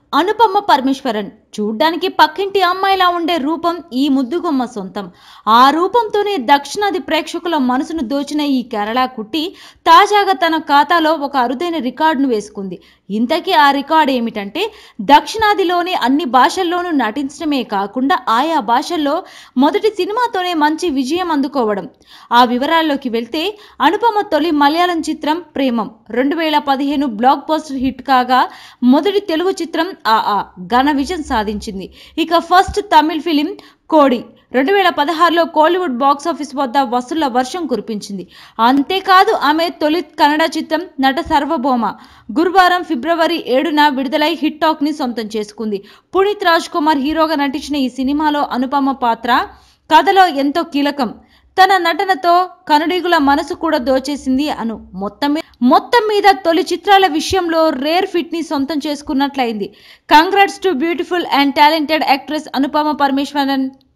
అనుపమ పరమేశ్వరన్ చూడ్డానికి పక్కింటి అమ్మాయిలా ఉండే రూపం ఈ ముద్దుగుమ్మ సొంతం ఆ రూపంతోనే దక్షిణాది ప్రేక్షకుల మనసును దోచిన ఈ కేరళ కుట్టి తాజాగా తన ఖాతాలో ఒక అరుదైన రికార్డును వేసుకుంది ఇంతకీ ఆ రికార్డు ఏమిటంటే దక్షిణాదిలోని అన్ని భాషల్లోనూ నటించడమే కాకుండా ఆయా భాషల్లో మొదటి సినిమాతోనే మంచి విజయం అందుకోవడం ఆ వివరాల్లోకి వెళ్తే అనుపమ తొలి మలయాళం చిత్రం ప్రేమం రెండు వేల పదిహేను బ్లాక్ బస్టర్ హిట్ కాగా మొదటి తెలుగు చిత్రం ఆ ఆ ఘన విజయం సాధించింది ఇక ఫస్ట్ తమిళ్ ఫిలిం కోడి రెండు వేల పదహారులో కోలీవుడ్ బాక్స్ ఆఫీస్ వద్ద వసూళ్ల వర్షం కురిపించింది అంతేకాదు ఆమె తొలి కన్నడ చిత్రం నట సర్వభౌమ గురువారం ఫిబ్రవరి ఏడున విడుదలై హిట్ టాక్ ని సొంతం చేసుకుంది పునీత్ రాజ్ కుమార్ హీరోగా నటించిన ఈ సినిమాలో అనుపమ పాత్ర కథలో ఎంతో కీలకం తన నటనతో కనుడిగుల మనసు కూడా దోచేసింది అను మొత్తం మీ- మొత్తం మీద తొలి చిత్రాల విషయంలో రేర్ ఫిట్ ని సొంతం చేసుకున్నట్లయింది congrats to beautiful and talented actress Anupama Parameswaran